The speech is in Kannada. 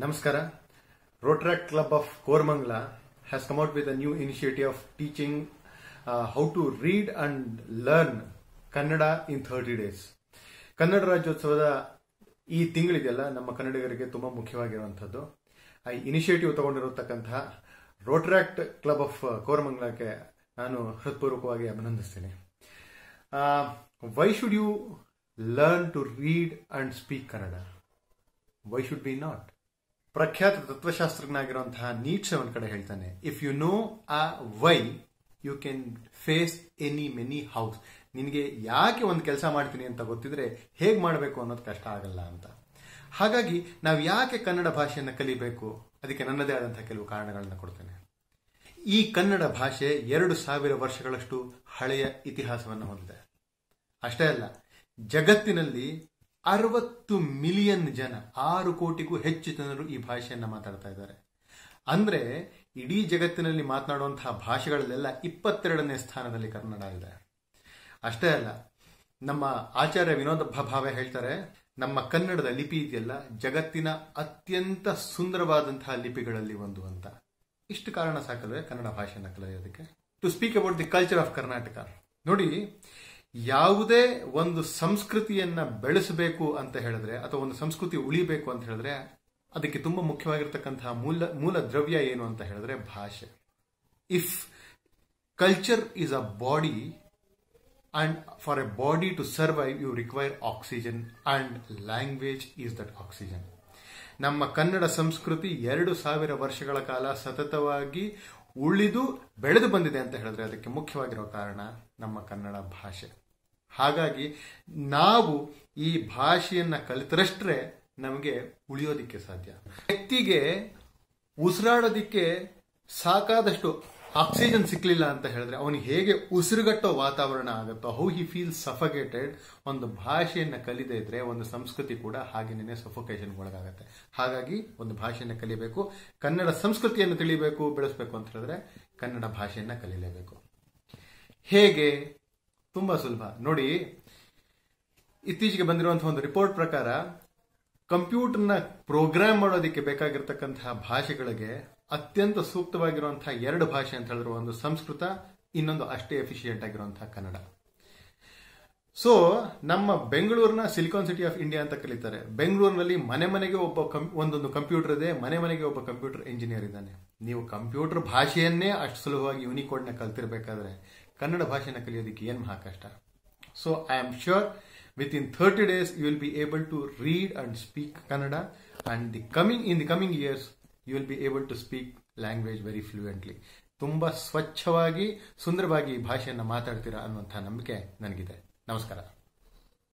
Namaskara. Rotaract Club of Kormangla has come out with a new initiative of teaching uh, how to read and learn Kannada in thirty days Kannada ರಾಜ್ಯೋತ್ಸವದ ಈ ತಿಂಗಳಿದೆಯಲ್ಲ ನಮ್ಮ ಕನ್ನಡಿಗರಿಗೆ ತುಂಬಾ ಮುಖ್ಯವಾಗಿರುವಂಥದ್ದು ಆ ಇನಿಷಿಯೇಟಿವ್ ತಗೊಂಡಿರತಕ್ಕಂತಹ ರೋಟ್ರಾಕ್ಟ್ ಕ್ಲಬ್ ಆಫ್ ಕೋರಮಂಗಲಕ್ಕೆ ನಾನು ಹೃತ್ಪೂರ್ವಕವಾಗಿ ಅಭಿನಂದಿಸ್ತೀನಿ why should you learn to read and speak Kannada why should be not ಪ್ರಖ್ಯಾತ ತತ್ವಶಾಸ್ತ್ರಜ್ಞನಾಗಿರುವಂತಹ ನೀಟ್ಸ್ ಒಂದ್ ಕಡೆ ಹೇಳ್ತಾನೆ if you know a why you can face any many hows ನಿನಗೆ ಯಾಕೆ ಒಂದು ಕೆಲಸ ಮಾಡ್ತೀನಿ ಅಂತ ಗೊತ್ತಿದ್ರೆ ಹೇಗೆ ಮಾಡಬೇಕು ಅನ್ನೋದು ಕಷ್ಟ ಆಗಲ್ಲ ಅಂತ ಹಾಗಾಗಿ ನಾವು ಯಾಕೆ ಕನ್ನಡ ಭಾಷೆಯನ್ನು ಕಲಿಬೇಕು ಅದಕ್ಕೆ ನನ್ನದೇ ಆದಂತಹ ಕೆಲವು ಕಾರಣಗಳನ್ನ ಕೊಡ್ತೇನೆ ಈ ಕನ್ನಡ ಭಾಷೆ ಎರಡು ಸಾವಿರ ವರ್ಷಗಳಷ್ಟು ಹಳೆಯ ಇತಿಹಾಸವನ್ನು ಹೊಂದಿದೆ ಅಷ್ಟೇ ಅಲ್ಲ ಜಗತ್ತಿನಲ್ಲಿ ಅರವತ್ತು ಮಿಲಿಯನ್ ಜನ ಆರು ಕೋಟಿಗೂ ಹೆಚ್ಚು ಜನರು ಈ ಭಾಷೆಯನ್ನ ಮಾತಾಡ್ತಾ ಇದ್ದಾರೆ ಅಂದ್ರೆ ಇಡೀ ಜಗತ್ತಿನಲ್ಲಿ ಮಾತನಾಡುವಂತಹ ಭಾಷೆಗಳಲ್ಲೆಲ್ಲ ಇಪ್ಪತ್ತೆರಡನೇ ಸ್ಥಾನದಲ್ಲಿ ಕನ್ನಡ ಇದೆ ಅಷ್ಟೇ ಅಲ್ಲ ನಮ್ಮ ಆಚಾರ್ಯ ವಿನೋದ ಭಾವೆ ಹೇಳ್ತಾರೆ ನಮ್ಮ ಕನ್ನಡದ ಲಿಪಿ ಇದೆಯಲ್ಲ ಜಗತ್ತಿನ ಅತ್ಯಂತ ಸುಂದರವಾದಂತಹ ಲಿಪಿಗಳಲ್ಲಿ ಒಂದು ಅಂತ ಇಷ್ಟು ಕಾರಣ ಸಾಕಲ್ವೇ ಕನ್ನಡ ಭಾಷೆಯನ್ನು ಕಲಿಯೋದಕ್ಕೆ to speak about the culture of Karnataka ನೋಡಿ ಯಾವುದೇ ಒಂದು ಸಂಸ್ಕೃತಿಯನ್ನ ಬೆಳೆಸಬೇಕು ಅಂತ ಹೇಳಿದ್ರೆ ಅಥವಾ ಒಂದು ಸಂಸ್ಕೃತಿ ಉಳಿಬೇಕು ಅಂತ ಹೇಳಿದ್ರೆ ಅದಕ್ಕೆ ತುಂಬಾ ಮುಖ್ಯವಾಗಿರ್ತಕ್ಕಂತಹ ಮೂಲ ಮೂಲ ದ್ರವ್ಯ ಏನು ಅಂತ ಹೇಳಿದ್ರೆ ಭಾಷೆ if culture is a body and for a body to survive you require oxygen and language is that oxygen ನಮ್ಮ ಕನ್ನಡ ಸಂಸ್ಕೃತಿ ಎರಡು ಸಾವಿರ ವರ್ಷಗಳ ಕಾಲ ಸತತವಾಗಿ ಉಳಿದು ಬೆಳೆದು ಬಂದಿದೆ ಅಂತ ಹೇಳಿದ್ರೆ ಅದಕ್ಕೆ ಮುಖ್ಯವಾಗಿರೋ ಕಾರಣ ನಮ್ಮ ಕನ್ನಡ ಭಾಷೆ ಹಾಗಾಗಿ ನಾವು ಈ ಭಾಷೆಯನ್ನ ಕಲಿತರಷ್ಟೇ ನಮಗೆ ಉಳಿಯೋದಿಕ್ಕೆ ಸಾಧ್ಯ ವ್ಯಕ್ತಿಗೆ ಉಸಿರಾಡೋದಿಕ್ಕೆ ಸಾಕಾದಷ್ಟು ಆಕ್ಸಿಜನ್ ಸಿಕ್ಲಿಲ್ಲ ಅಂತ ಹೇಳಿದ್ರೆ ಅವನಿಗೆ ಹೇಗೆ ಉಸಿರುಗಟ್ಟೋ ವಾತಾವರಣ ಆಗುತ್ತೋ ಹೌ ಹಿ ಫೀಲ್ ಸಫಕೇಟೆಡ್ ಒಂದು ಭಾಷೆಯನ್ನ ಕಲಿದೇ ಇದ್ರೆ ಒಂದು ಸಂಸ್ಕೃತಿ ಕೂಡ ಹಾಗೇನೆ ಸಫೋಕೇಶನ್ ಒಳಗಾಗತ್ತೆ ಹಾಗಾಗಿ ಒಂದು ಭಾಷೆಯನ್ನ ಕಲಿಬೇಕು ಕನ್ನಡ ಸಂಸ್ಕೃತಿಯನ್ನು ತಿಳಿಬೇಕು ಬೆಳೆಸಬೇಕು ಅಂತ ಹೇಳಿದ್ರೆ ಕನ್ನಡ ಭಾಷೆಯನ್ನ ಕಲಿಲೇಬೇಕು ಹೇಗೆ ತುಂಬಾ ಸುಲಭ ನೋಡಿ ಇತ್ತೀಚೆಗೆ ಬಂದಿರುವಂತಹ ಒಂದು ರಿಪೋರ್ಟ್ ಪ್ರಕಾರ ಕಂಪ್ಯೂಟರ್ನ ಪ್ರೋಗ್ರಾಮ್ ಮಾಡೋದಕ್ಕೆ ಬೇಕಾಗಿರ್ತಕ್ಕಂತಹ ಭಾಷೆಗಳಿಗೆ ಅತ್ಯಂತ ಸೂಕ್ತವಾಗಿರುವಂತಹ ಎರಡು ಭಾಷೆ ಅಂತ ಹೇಳಿದ್ರು ಒಂದು ಸಂಸ್ಕೃತ ಇನ್ನೊಂದು ಅಷ್ಟೇ ಎಫಿಷಿಯಂಟ್ ಆಗಿರುವಂತಹ ಕನ್ನಡ ಸೊ ನಮ್ಮ ಬೆಂಗಳೂರಿನ ಸಿಲಿಕಾನ್ ಸಿಟಿ ಆಫ್ ಇಂಡಿಯಾ ಅಂತ ಕರೀತಾರೆ ಬೆಂಗಳೂರಿನಲ್ಲಿ ಮನೆ ಮನೆಗೆ ಒಬ್ಬ ಒಂದೊಂದು ಕಂಪ್ಯೂಟರ್ ಇದೆ ಮನೆ ಮನೆಗೆ ಒಬ್ಬ ಕಂಪ್ಯೂಟರ್ ಇಂಜಿನಿಯರ್ ಇದ್ದಾನೆ ನೀವು ಕಂಪ್ಯೂಟರ್ ಭಾಷೆಯನ್ನೇ ಅಷ್ಟು ಸುಲಭವಾಗಿ ಯೂನಿಕೋಡ್ನ ಕಲ್ತಿರ್ಬೇಕಾದ್ರೆ ಕನ್ನಡ ಭಾಷೆನ ಕಲಿಯೋದಕ್ಕೆ ಏನು ಮಹಾ ಕಷ್ಟ so I am sure with in thirty days you will be able to read and speak Kannada and the coming in the coming years you will be able to speak language very fluently ತುಂಬಾ ಸ್ವಚ್ಛವಾಗಿ ಸುಂದರವಾಗಿ ಭಾಷೆಯನ್ನು ಮಾತಾಡ್ತೀರಾ ಅನ್ನುವಂತಹ ನಂಬಿಕೆ ನನಗಿದೆ ನಮಸ್ಕಾರ